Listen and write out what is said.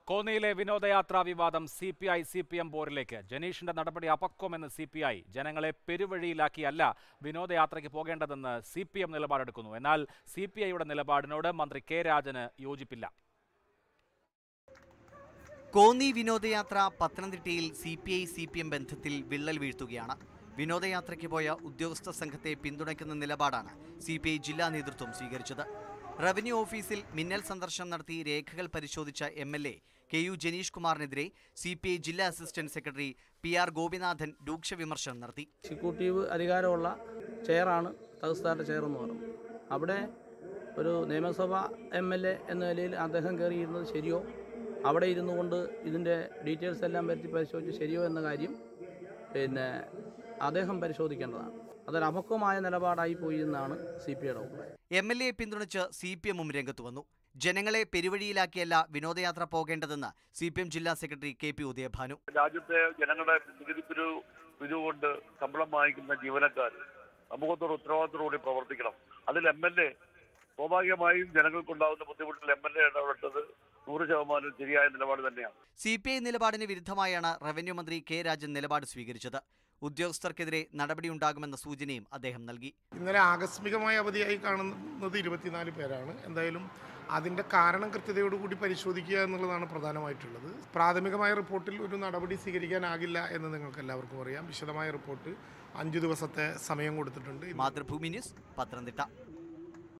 കോന്നിയിലെ വിനോദയാത്രാ വിവാദം C P I C P M പോരിലേക്ക് ജനീഷിന്റെ നടപടി അപക്വമെന്ന് സി പി ഐ ജനങ്ങളെ പെരുവഴിയിലാക്കിയല്ല വിനോദയാത്രയ്ക്ക് പോകേണ്ടതെന്ന് സി പി എം നിലപാടെടുക്കുന്നു എന്നാൽ സി പി ഐയുടെ നിലപാടിനോട് മന്ത്രി കെ രാജന് യോജിപ്പില്ല കോന്നി വിനോദയാത്ര പത്തനംതിട്ടയിൽ C P I C P M ബന്ധത്തിൽ വിള്ളൽ വീഴ്ത്തുകയാണ് വിനോദയാത്രയ്ക്ക് പോയ ഉദ്യോഗസ്ഥ സംഘത്തെ പിന്തുണയ്ക്കുന്ന നിലപാടാണ് സി പി ഐ ജില്ലാ നേതൃത്വം സ്വീകരിച്ചത് റവന്യൂ ഓഫീസിൽ മിന്നൽ സന്ദർശനം നടത്തി രേഖകൾ പരിശോധിച്ച M L A K U Janeesh കുമാറിനെതിരെ സി പി ഐ ജില്ലാ assistant secretary P R Gopinathan രൂക്ഷ വിമർശനം നടത്തി എക്സിക്യൂട്ടീവ് അധികാരമുള്ള ചെയറാണ് തഹസിൽദാരുടെ ചെയർ എന്ന് പറയുന്നത് അവിടെ ഒരു നിയമസഭ എം എൽ എ എന്ന നിലയിൽ അദ്ദേഹം കയറിയിരുന്നത് ശരിയോ അവിടെ ഇരുന്നു കൊണ്ട് ഇതിൻ്റെ ഡീറ്റെയിൽസ് എല്ലാം വരുത്തി പരിശോധിച്ച് ശരിയോ എന്ന കാര്യം പിന്നെ അദ്ദേഹം പരിശോധിക്കേണ്ടതാണ് അതൊരു അപക്വമായ നിലപാടായി പോയി എന്നാണ് സി പി ഐയുടെ അഭിപ്രായം എം എൽ എയെ പിന്തുണച്ച് സി പി എമ്മും രംഗത്ത് വന്നു ജനങ്ങളെ പെരുവഴിയിലാക്കിയല്ല വിനോദയാത്ര പോകേണ്ടതെന്ന് സി പി എം ജില്ലാ സെക്രട്ടറി കെ പി ഉദയഭാനു രാജ്യത്തെ ജനങ്ങളുടെ നികുതി പിരിവ് പിരിവ് കൊണ്ട് ശമ്പളം വാങ്ങിക്കുന്ന ജീവനക്കാർ സമൂഹത്തോട് ഉത്തരവാദിത്തോടുകൂടി പ്രവർത്തിക്കണം അതിൽ എം എൽ എ സ്വാഭാവികമായും ജനങ്ങൾക്കുണ്ടാകുന്ന ബുദ്ധിമുട്ടിൽ എം എൽ എ ഇടപെട്ടത് നൂറ് ശതമാനം ശരിയായ നിലപാട് തന്നെയാണ് സി പി ഐ നിലപാടിന് വിരുദ്ധമായാണ് റവന്യൂ മന്ത്രി കെ രാജൻ നിലപാട് സ്വീകരിച്ചത് ഉദ്യോഗസ്ഥർക്കെതിരെ നടപടിയുണ്ടാകുമെന്ന സൂചനയും അദ്ദേഹം നൽകി ഇന്നലെ ആകസ്മികമായ അവധിയായി കാണുന്നത് ഇരുപത്തിനാല് പേരാണ് എന്തായാലും അതിൻ്റെ കാരണം കൃത്യതയോടുകൂടി പരിശോധിക്കുക എന്നുള്ളതാണ് പ്രധാനമായിട്ടുള്ളത് പ്രാഥമികമായ റിപ്പോർട്ടിൽ ഒരു നടപടി സ്വീകരിക്കാനാകില്ല എന്ന് നിങ്ങൾക്ക് എല്ലാവർക്കും അറിയാം വിശദമായ റിപ്പോർട്ട് അഞ്ചു ദിവസത്തെ സമയം കൊടുത്തിട്ടുണ്ട് മാതൃഭൂമി ന്യൂസ് പത്തനംതിട്ട